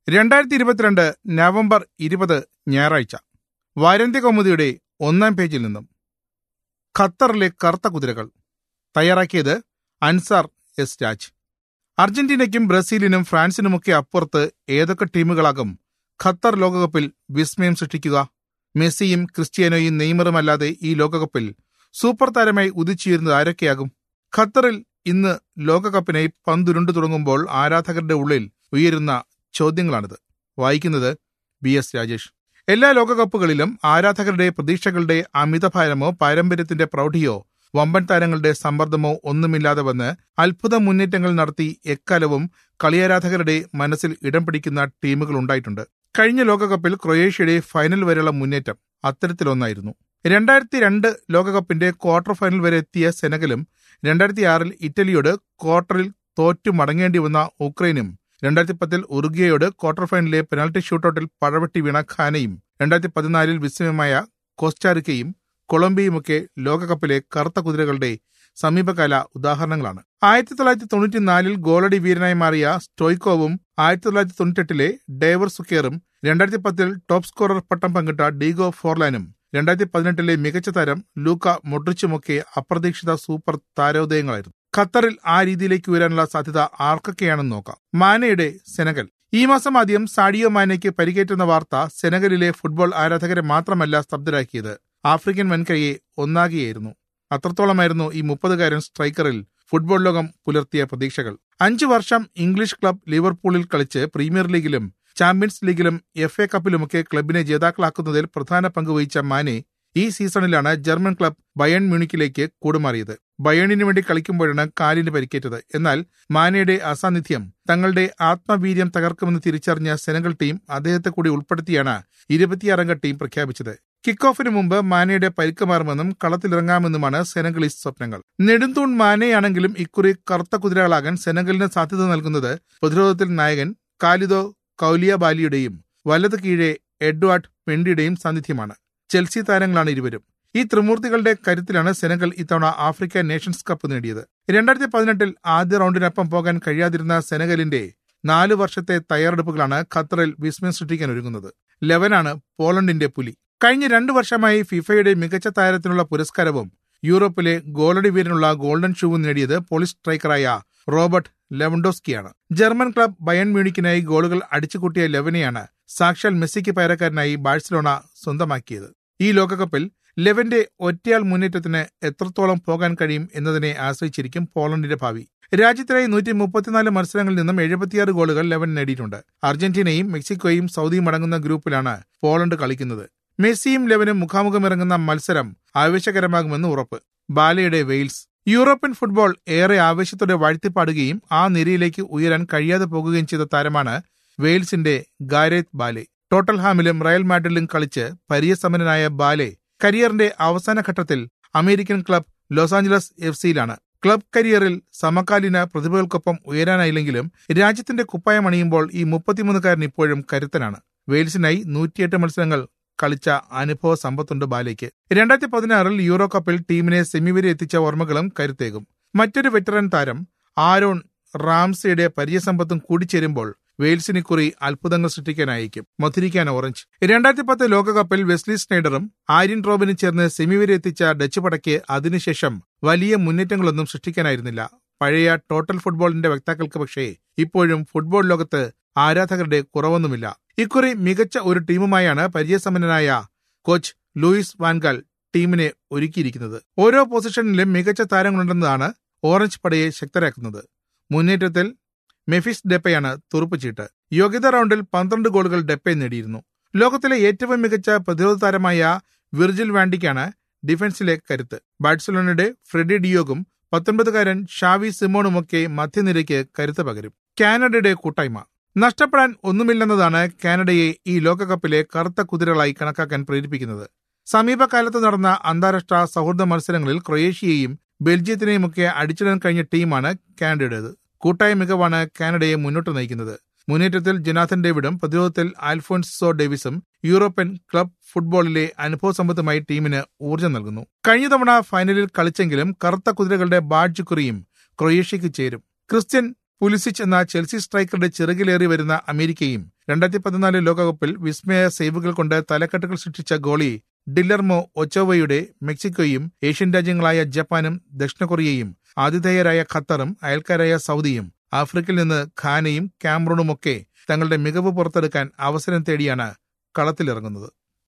രണ്ടായിരത്തി ഇരുപത്തിരണ്ട് നവംബർ ഇരുപത് ഞായറാഴ്ച വാരന്ത്യ കൗമുദിയുടെ ഒന്നാം പേജിൽ നിന്നും ഖത്തറിലെ കറുത്ത കുതിരകൾ തയ്യാറാക്കിയത് അൻസാർ എസ് രാജ് അർജന്റീനയ്ക്കും ബ്രസീലിനും ഫ്രാൻസിനുമൊക്കെ അപ്പുറത്ത് ഏതൊക്കെ ടീമുകളാകും ഖത്തർ ലോകകപ്പിൽ വിസ്മയം സൃഷ്ടിക്കുക മെസ്സിയും ക്രിസ്ത്യാനോയും നെയ്മറുമല്ലാതെ ഈ ലോകകപ്പിൽ സൂപ്പർ താരമായി ഉദിച്ചുയരുന്നത് ആരൊക്കെയാകും ഖത്തറിൽ ഇന്ന് ലോകകപ്പിനായി പന്തുരുണ്ടു തുടങ്ങുമ്പോൾ ആരാധകരുടെ ഉള്ളിൽ ഉയരുന്ന ചോദ്യങ്ങളാണിത് വായിക്കുന്നത് ബി എസ് രാജേഷ് എല്ലാ ലോകകപ്പുകളിലും ആരാധകരുടെ പ്രതീക്ഷകളുടെ അമിതഭാരമോ പാരമ്പര്യത്തിന്റെ പ്രൗഢിയോ വമ്പൻ താരങ്ങളുടെ സമ്മർദ്ദമോ ഒന്നുമില്ലാതെ വന്ന് അത്ഭുത മുന്നേറ്റങ്ങൾ നടത്തി എക്കാലവും കളിയാരാധകരുടെ മനസ്സിൽ ഇടം പിടിക്കുന്ന ടീമുകൾ ഉണ്ടായിട്ടുണ്ട് കഴിഞ്ഞ ലോകകപ്പിൽ ക്രൊയേഷ്യയുടെ ഫൈനൽ വരെയുള്ള മുന്നേറ്റം അത്തരത്തിലൊന്നായിരുന്നു രണ്ടായിരത്തി രണ്ട് ലോകകപ്പിന്റെ ക്വാർട്ടർ ഫൈനൽ വരെ എത്തിയ സെനഗലും രണ്ടായിരത്തി ആറിൽ ഇറ്റലിയോട് ക്വാർട്ടറിൽ തോറ്റു മടങ്ങേണ്ടി വന്ന ഉക്രൈനും രണ്ടായിരത്തി പത്തിൽ ഉറുഗ്വയോട് ക്വാർട്ടർ ഫൈനലിലെ പെനാൽറ്റി ഷൂട്ടൌട്ടിൽ പഴവെട്ടി വീണ ഖാനയും രണ്ടായിരത്തി പതിനാലിൽ വിസ്മയമായ കോസ്റ്റാറിക്കയും കൊളംബിയുമൊക്കെ ലോകകപ്പിലെ കറുത്ത കുതിരകളുടെ സമീപകാല ഉദാഹരണങ്ങളാണ് ആയിരത്തി തൊള്ളായിരത്തി തൊണ്ണൂറ്റിനാലിൽ ഗോളടി വീരനായി മാറിയ സ്റ്റോയ്ക്കോവും ആയിരത്തി തൊള്ളായിരത്തി തൊണ്ണൂറ്റെട്ടിലെ ഡേവർ സുക്കേറും രണ്ടായിരത്തി പത്തിൽ ടോപ്പ് സ്കോറർ പട്ടം പങ്കിട്ട ഡീഗോ ഫോർലാനും രണ്ടായിരത്തി പതിനെട്ടിലെ മികച്ച താരം ലൂക്ക മൊഡ്രിച്ചുമൊക്കെ അപ്രതീക്ഷിത സൂപ്പർ താരോദയങ്ങളായിരുന്നു ഖത്തറിൽ ആ രീതിയിലേക്ക് ഉയരാനുള്ള സാധ്യത ആർക്കൊക്കെയാണെന്ന് നോക്കാം മാനയുടെ സെനഗൽ ഈ മാസം ആദ്യം സാഡിയോ മാനയ്ക്ക് പരിക്കേറ്റുന്ന വാർത്ത സെനഗലിലെ ഫുട്ബോൾ ആരാധകരെ മാത്രമല്ല സ്തബ്ധരാക്കിയത് ആഫ്രിക്കൻ വൻകൈയെ ഒന്നാകിയായിരുന്നു അത്രത്തോളമായിരുന്നു ഈ മുപ്പതുകാരൻ സ്ട്രൈക്കറിൽ ഫുട്ബോൾ ലോകം പുലർത്തിയ പ്രതീക്ഷകൾ അഞ്ചു വർഷം ഇംഗ്ലീഷ് ക്ലബ് ലിവർപൂളിൽ കളിച്ച് പ്രീമിയർ ലീഗിലും ചാമ്പ്യൻസ് ലീഗിലും എഫ് എ കപ്പിലുമൊക്കെ ക്ലബിനെ ജേതാക്കളാക്കുന്നതിൽ പ്രധാന പങ്ക് വഹിച്ച മാനെ ഈ സീസണിലാണ് ജർമ്മൻ ക്ലബ് ബയൺ മ്യൂണിക്കിലേക്ക് കൂടുമാറിയത് ബയണിനു വേണ്ടി കളിക്കുമ്പോഴാണ് കാലിന് പരിക്കേറ്റത് എന്നാൽ മാനയുടെ അസാന്നിധ്യം തങ്ങളുടെ ആത്മവീര്യം തകർക്കുമെന്ന് തിരിച്ചറിഞ്ഞ സെനഗൽ ടീം അദ്ദേഹത്തെ കൂടി ഉൾപ്പെടുത്തിയാണ് ഇരുപത്തിയാറംഗ ടീം പ്രഖ്യാപിച്ചത് കിക്ക് ഓഫിന് മുമ്പ് മാനയുടെ പരിക്ക് മാറുമെന്നും കളത്തിലിറങ്ങാമെന്നുമാണ് സെനഗലീസ് സ്വപ്നങ്ങൾ നെടുന്തൂൺ മാനയാണെങ്കിലും ഇക്കുറി കറുത്ത കുതിരകളാകാൻ സെനഗലിന് സാധ്യത നൽകുന്നത് പ്രതിരോധത്തിൽ നായകൻ കാലിദോ കൌലിയ ബാലിയുടെയും വലത് കീഴെ എഡ്വാർഡ് പെൻഡിയുടെയും സാന്നിധ്യമാണ് ചെൽസി താരങ്ങളാണ് ഇരുവരും ഈ ത്രിമൂർത്തികളുടെ കരുത്തിലാണ് സെനഗൽ ഇത്തവണ ആഫ്രിക്ക നേഷൻസ് കപ്പ് നേടിയത് രണ്ടായിരത്തി പതിനെട്ടിൽ ആദ്യ റൗണ്ടിനൊപ്പം പോകാൻ കഴിയാതിരുന്ന സെനഗലിന്റെ നാലു വർഷത്തെ തയ്യാറെടുപ്പുകളാണ് ഖത്തറിൽ വിസ്മയം സൃഷ്ടിക്കാൻ ഒരുങ്ങുന്നത് ലെവനാണ് പോളണ്ടിന്റെ പുലി കഴിഞ്ഞ രണ്ടു വർഷമായി ഫിഫയുടെ മികച്ച താരത്തിനുള്ള പുരസ്കാരവും യൂറോപ്പിലെ ഗോളടി വീരനുള്ള ഗോൾഡൻ ഷൂവും നേടിയത് പോളിഷ് സ്ട്രൈക്കറായ റോബർട്ട് ലെവൻഡോസ്കിയാണ് ജർമ്മൻ ക്ലബ് ബയൺ മ്യൂണിക്കിനായി ഗോളുകൾ അടിച്ചുകൂട്ടിയ ലെവനെയാണ് സാക്ഷാൽ മെസ്സിക്ക് പകരക്കാരനായി ബാഴ്സലോണ സ്വന്തമാക്കിയത് ഈ ലോകകപ്പിൽ ലെവന്റെ ഒറ്റയാൾ മുന്നേറ്റത്തിന് എത്രത്തോളം പോകാൻ കഴിയും എന്നതിനെ ആശ്രയിച്ചിരിക്കും പോളണ്ടിന്റെ ഭാവി രാജ്യത്തിനായി നൂറ്റി മുപ്പത്തിനാല് മത്സരങ്ങളിൽ നിന്നും എഴുപത്തിയാറ് ഗോളുകൾ ലെവൻ നേടിയിട്ടുണ്ട് അർജന്റീനയും മെക്സിക്കോയും സൗദിയും അടങ്ങുന്ന ഗ്രൂപ്പിലാണ് പോളണ്ട് കളിക്കുന്നത് മെസ്സിയും ലെവനും മുഖാമുഖം ഇറങ്ങുന്ന മത്സരം ആവേശകരമാകുമെന്ന് ഉറപ്പ് ബാലയുടെ വെയിൽസ് യൂറോപ്യൻ ഫുട്ബോൾ ഏറെ ആവേശത്തോടെ വാഴ്ത്തിപ്പാടുകയും ആ നിരയിലേക്ക് ഉയരാൻ കഴിയാതെ പോകുകയും ചെയ്ത താരമാണ് വെയിൽസിന്റെ ഗാരേത്ത് ബാലെ ടോട്ടൽഹാമിലും റയൽ മാഡ്രിഡിലും കളിച്ച് പരിചയസമ്പന്നനായ ബാലെ കരിയറിന്റെ അവസാന ഘട്ടത്തിൽ American club Los Angeles F സിയിലാണ് ക്ലബ് കരിയറിൽ സമകാലീന പ്രതിഭകൾക്കൊപ്പം ഉയരാനായില്ലെങ്കിലും രാജ്യത്തിന്റെ കുപ്പായം അണിയുമ്പോൾ ഈ മുപ്പത്തിമൂന്നുകാരൻ ഇപ്പോഴും കരുത്തനാണ് വെയിൽസിനായി നൂറ്റിയെട്ട് മത്സരങ്ങൾ കളിച്ച അനുഭവ സമ്പത്തുണ്ട് ബാലയ്ക്ക് രണ്ടായിരത്തി പതിനാറിൽ യൂറോ കപ്പിൽ ടീമിനെ സെമി വരെ എത്തിച്ച ഓർമ്മകളും കരുത്തേകും മറ്റൊരു വെറ്ററൻ താരം ആരോൺ റാംസയുടെ പരിചയസമ്പത്തും കൂടിച്ചേരുമ്പോൾ വെയിൽസിന് കുറി അത്ഭുതങ്ങൾ സൃഷ്ടിക്കാനായിരിക്കും മധുരിക്കാൻ ഓറഞ്ച് രണ്ടായിരത്തി പത്ത് ലോകകപ്പിൽ വെസ്ലി സ്നൈഡറും ആര്യൻ റോബിനും ചേർന്ന് സെമി വരെ എത്തിച്ച ഡച്ച് പടയ്ക്ക് അതിനുശേഷം വലിയ മുന്നേറ്റങ്ങളൊന്നും സൃഷ്ടിക്കാനായിരുന്നില്ല പഴയ ടോട്ടൽ ഫുട്ബോളിന്റെ വക്താക്കൾക്ക് പക്ഷേ ഇപ്പോഴും ഫുട്ബോൾ ലോകത്ത് ആരാധകരുടെ കുറവൊന്നുമില്ല ഇക്കുറി മികച്ച ഒരു ടീമുമായാണ് പരിചയസമ്പന്നനായ കോച്ച് ലൂയിസ് വാൻഗാൽ ടീമിനെ ഒരുക്കിയിരിക്കുന്നത് ഓരോ പൊസിഷനിലും മികച്ച താരങ്ങളുണ്ടെന്നതാണ് ഓറഞ്ച് പടയെ ശക്തരാക്കുന്നത് മുന്നേറ്റത്തിൽ മെഫിസ് ഡെപ്പയാണ് തുറുപ്പുചീട്ട് യോഗ്യത റൗണ്ടിൽ പന്ത്രണ്ട് ഗോളുകൾ ഡെപ്പെ നേടിയിരുന്നു ലോകത്തിലെ ഏറ്റവും മികച്ച പ്രതിരോധ താരമായ വിർജിൽ വാൻഡിക്കാണ് ഡിഫൻസിലെ കരുത്ത് ബാഴ്സലോണയുടെ ഫ്രെഡി ഡിയോഗും പത്തൊൻപതുകാരൻ ഷാവി സിമോണുമൊക്കെ മധ്യനിരയ്ക്ക് കരുത്ത് പകരും കാനഡയുടെ കൂട്ടായ്മ നഷ്ടപ്പെടാൻ ഒന്നുമില്ലെന്നതാണ് കാനഡയെ ഈ ലോകകപ്പിലെ കറുത്ത കുതിരകളായി കണക്കാക്കാൻ പ്രേരിപ്പിക്കുന്നത് സമീപകാലത്ത് നടന്ന അന്താരാഷ്ട്ര സൗഹൃദ മത്സരങ്ങളിൽ ക്രൊയേഷ്യയെയും ബെൽജിയത്തിനെയുമൊക്കെ അടിച്ചിടാൻ കഴിഞ്ഞ ടീമാണ് കാനഡയുടേത് കൂട്ടായ മികവാണ് കാനഡയെ മുന്നോട്ട് നയിക്കുന്നത് മുന്നേറ്റത്തിൽ ജൊനാഥൻ ഡേവിഡും പ്രതിരോധത്തിൽ ആൽഫോൺസോ ഡേവിസും യൂറോപ്യൻ ക്ലബ് ഫുട്ബോളിലെ അനുഭവ സമ്പത്തുമായി ടീമിന് ഊർജ്ജം നൽകുന്നു കഴിഞ്ഞ തവണ ഫൈനലിൽ കളിച്ചെങ്കിലും കറുത്ത കുതിരകളുടെ ബാഡ്ജ് കുറിയും ക്രൊയേഷ്യയ്ക്ക് ചേരും ക്രിസ്ത്യൻ പുലിസിച്ച് എന്ന ചെൽസി സ്ട്രൈക്കറുടെ ചിറകിലേറി വരുന്ന അമേരിക്കയും രണ്ടായിരത്തി പതിനാല് ലോകകപ്പിൽ വിസ്മയ സേവുകൾ കൊണ്ട് തലക്കെട്ടുകൾ സൃഷ്ടിച്ച ഗോളി ഡില്ലർമോ ഒച്ചോവയുടെ മെക്സിക്കോയും ഏഷ്യൻ രാജ്യങ്ങളായ ജപ്പാനും ദക്ഷിണ കൊറിയയും ആതിഥേയരായ ഖത്തറും അയൽക്കാരായ സൗദിയും ആഫ്രിക്കയിൽ നിന്ന് ഖാനയും കാമറൂണുമൊക്കെ തങ്ങളുടെ മികവ് പുറത്തെടുക്കാൻ അവസരം തേടിയാണ് കളത്തിലിറങ്ങുന്നത്